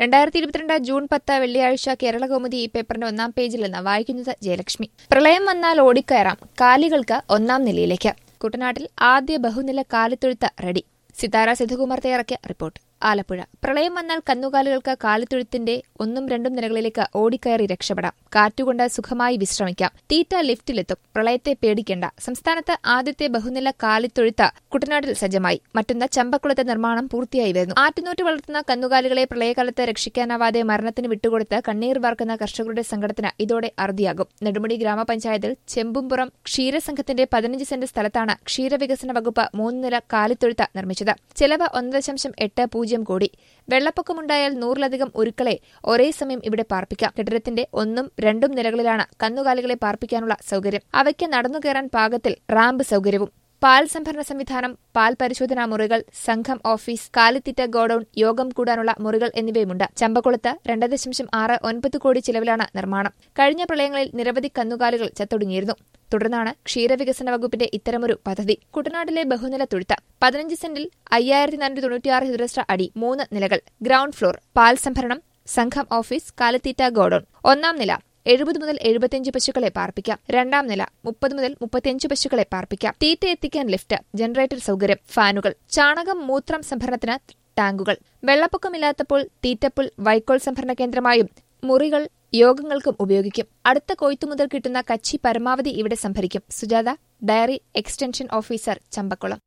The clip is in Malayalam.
രണ്ടായിരത്തി ഇരുപത്തിരണ്ട് ജൂൺ പത്ത് വെള്ളിയാഴ്ച കേരള കൗമുദി ഈ പേപ്പറിന്റെ ഒന്നാം പേജിൽ നിന്ന് വായിക്കുന്നത് ജയലക്ഷ്മി പ്രളയം വന്നാൽ ഓടിക്കയറാം കാലികൾക്ക് ഒന്നാം നിലയിലേക്ക് കുട്ടനാട്ടിൽ ആദ്യ ബഹുനില കാലിത്തൊഴുത്ത് റെഡി സിതാര സിധുകുമാർ തയ്യാറാക്കിയ റിപ്പോർട്ട് ആലപ്പുഴ പ്രളയം വന്നാൽ കന്നുകാലികൾക്ക് കാലിത്തൊഴുത്തിന്റെ ഒന്നും രണ്ടും നിലകളിലേക്ക് ഓടിക്കയറി രക്ഷപ്പെടാം കാറ്റുകൊണ്ട് സുഖമായി വിശ്രമിക്കാം തീറ്റ ലിഫ്റ്റിലെത്തും പ്രളയത്തെ പേടിക്കേണ്ട സംസ്ഥാനത്ത് ആദ്യത്തെ ബഹുനില കാലിത്തൊഴുത്ത് കുട്ടനാട്ടിൽ സജ്ജമായി മറ്റൊന്ന് ചമ്പക്കുളത്തെ നിർമ്മാണം പൂർത്തിയായി വരുന്നു ആറ്റുനോറ്റ് വളർത്തുന്ന കന്നുകാലികളെ പ്രളയകാലത്ത് രക്ഷിക്കാനാവാതെ മരണത്തിന് വിട്ടുകൊടുത്ത് കണ്ണീർ വാർക്കുന്ന കർഷകരുടെ സങ്കടത്തിന് ഇതോടെ അറുതിയാകും നെടുമുടി ഗ്രാമപഞ്ചായത്തിൽ ചെമ്പുംപുറം ക്ഷീരസംഘത്തിന്റെ പതിനഞ്ച് സെന്റ് സ്ഥലത്താണ് ക്ഷീരവികസന വകുപ്പ് മൂന്ന് നില കാലിത്തൊഴുത്ത് നിർമ്മിച്ചത് ചെലവ് ഒന്ന് ദശാംശം എട്ട് പൂജ്യം കോടി വെള്ളപ്പൊക്കമുണ്ടായാൽ നൂറിലധികം ഉരുക്കളെ ഒരേ സമയം ഇവിടെ പാർപ്പിക്കാം കെട്ടിടത്തിന്റെ ഒന്നും രണ്ടും നിലകളിലാണ് കന്നുകാലികളെ പാർപ്പിക്കാനുള്ള സൗകര്യം അവയ്ക്ക് നടന്നുകയറാൻ പാകത്തിൽ റാമ്പ് സൗകര്യവും പാൽ സംഭരണ സംവിധാനം പാൽ പരിശോധനാ മുറികൾ സംഘം ഓഫീസ് കാലിത്തീറ്റ ഗോഡൌൺ യോഗം കൂടാനുള്ള മുറികൾ എന്നിവയുമുണ്ട് ചമ്പക്കുളത്ത് രണ്ട് ദശാംശം ആറ് ഒൻപത് കോടി ചിലവിലാണ് നിർമ്മാണം കഴിഞ്ഞ പ്രളയങ്ങളിൽ നിരവധി കന്നുകാലികൾ ചത്തൊടുങ്ങിയിരുന്നു തുടർന്നാണ് ക്ഷീരവികസന വകുപ്പിന്റെ ഇത്തരമൊരു പദ്ധതി കുട്ടനാട്ടിലെ ബഹുനില തുഴുത്ത് പതിനഞ്ച് സെന്റിൽ അയ്യായിരത്തി നാനൂറ്റി തൊണ്ണൂറ്റിയാറ് ചതുരശ്ര അടി മൂന്ന് നിലകൾ ഗ്രൌണ്ട് ഫ്ലോർ പാൽ സംഭരണം സംഘം ഓഫീസ് കാലിത്തീറ്റ ഗോഡൌൺ ഒന്നാം നില എഴുപത് മുതൽ എഴുപത്തിയഞ്ച് പശുക്കളെ പാർപ്പിക്കാം രണ്ടാം നില മുപ്പത് മുതൽ മുപ്പത്തിയഞ്ച് പശുക്കളെ പാർപ്പിക്കാം തീറ്റ എത്തിക്കാൻ ലിഫ്റ്റ് ജനറേറ്റർ സൗകര്യം ഫാനുകൾ ചാണകം മൂത്രം സംഭരണത്തിന് ടാങ്കുകൾ വെള്ളപ്പൊക്കമില്ലാത്തപ്പോൾ തീറ്റപ്പുൽ വൈക്കോൽ സംഭരണ കേന്ദ്രമായും മുറികൾ യോഗങ്ങൾക്കും ഉപയോഗിക്കും അടുത്ത കൊയ്ത്തു മുതൽ കിട്ടുന്ന കച്ചി പരമാവധി ഇവിടെ സംഭരിക്കും Sujatha dairy extension officer Champakulam